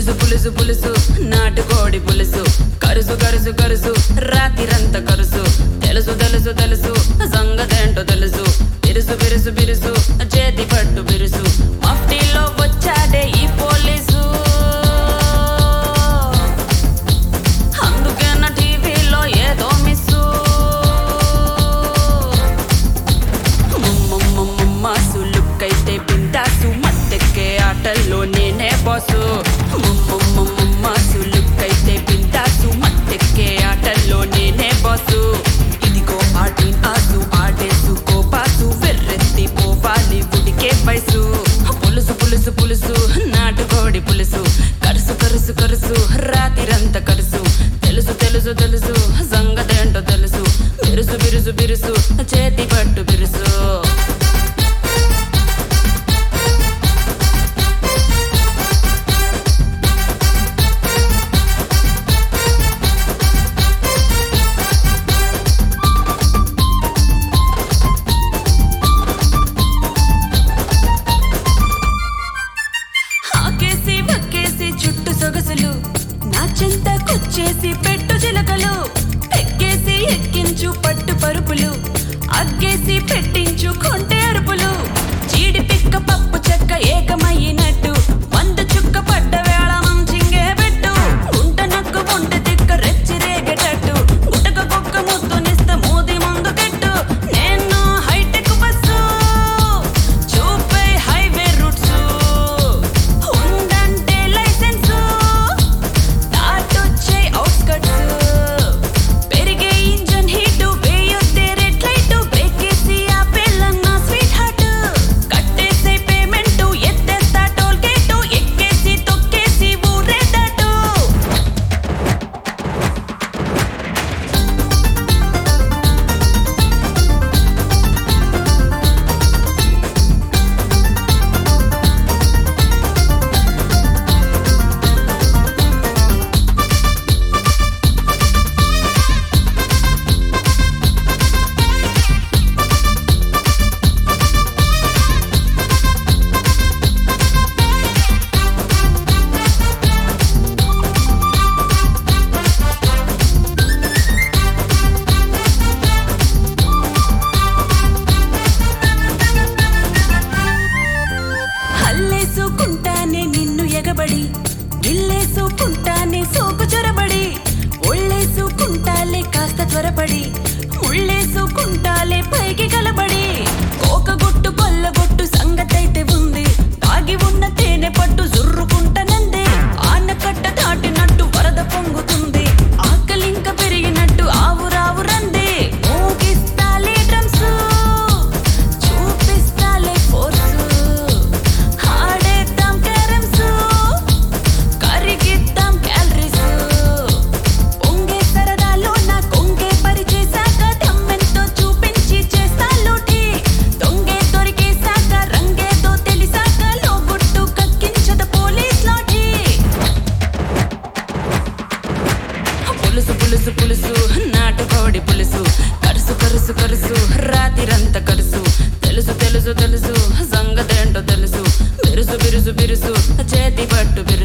పులుసు పులుసు పులుసు నాటుకోడి పులుసు కరుసు కరుసు కరుసు రాతిరంత కరుసు తెలుసు తెలుసు తెలుసు సంగతేంటో తెలుసు బిరుసు బిరుసు బిరుసు చేతి పట్టు బిరుసు మఫ్టీలో వచ్చాడే ఈ పోలీసు అందుకే నా టీవీలో ఏదో మిస్సు మాసు లుక్కైతే బిందాసు మత్తెక్కే ఆటల్లో నేనే బాసు మాసు లుక్కైతే బిందాసు మత్తెక్కే ఆటల్లో నేనే బాసు ఇదిగో ఆడిన్ ఆసు ఆడేసు కోపాసు వెర్రెత్తి పోవాలి ఉడికే వయసు పులుసు పులుసు పులుసు నాటుకోడి పులుసు కరుసు కరుసు కరుసు రాతిరంత కరుసు తెలుసు తెలుసు తెలుసు సంగతేంటో తెలుసు బిరుసు బిరుసు బిరుసు చేతి పట్టు బిరుసు ఆకేసి వక్కేసి చుట్టు సొగసులు నా చెంత కుచ్చేసి పెట్టు చిలకలు ఎక్కేసి ఎక్కించు పట్టు పరుపులు అగ్గేసి పెట్టించు కొంటె అరుపులు చీడి పిక్క పప్పు చెక్క ఏకమయ్యినట్టు వంద చుక్క పడ్డ వేళ మంచింగే పెట్టు గుంట నక్కు గుంట తిక్క రెచ్చి రేగేటట్టు గుటక కుక్క ముద్దునిస్త మూది ముందు కెట్టు నేను హైటెక్ బస్సు చూపే హైవే రూట్స్ ఉందంటే లైసెన్స్ దాటొచ్చే అవుట్స్కట్స్ పెరిగే ఇంజన్ హీట్ వేయొద్దే రెడ్ లైట్ బ్రేక్ వేసి ఆ పిల్లన్న స్వీట్ హార్ట్ కట్టేసే పేమెంట్ ఎత్తేస్తా టోల్ గేట్ ఎక్కేసి తొక్కేసి ఊరే దాటు హల్లేసుకుంటానే నిన్ను ఎగబడి ఇల్లేసుకుంటానే సోకు చొరబడి ఒళ్ళేసుకుంటాలే కాస్త త్వరపడి ముళ్ళేసుకుంటాలే పైకి కలబడి కోకగొట్టు కొల్లగొట్టు సంగతైతే ఉంది దాగి ఉన్న తేనె పట్టు జుర్రుకుంటనందే ఆనకట్ట దాటినట్టు వరద పొంగుతుంది ఆకలింక పెరిగినట్టు ఆవు రావు రందే మోగిస్తాలే డ్రమ్స్ చూపిస్తాలే ఫోర్సు ఆడేద్దాం క్యారమ్స్ కరిగిద్దాం క్యాలరీస్ పొంగే సరదాలో నా కొంగే పరిచేశాక దమ్మెంతో చూపించి చేస్తా లోటి దొంగే దొరికేశాక రంగేదో తెలిసాక లోగుట్టు కక్కించద పోలీస్ లాఠీ పులుసు పులుసు పులుసు నాటుకోడి పులుసు కరుసు కరుసు కరుసు రాతిరంత కరుసు తెలుసు తెలుసు తెలుసు సంగతేంటో తెలుసు బిరుసు బిరుసు బిరుసు చేతి పట్టు బిరుసు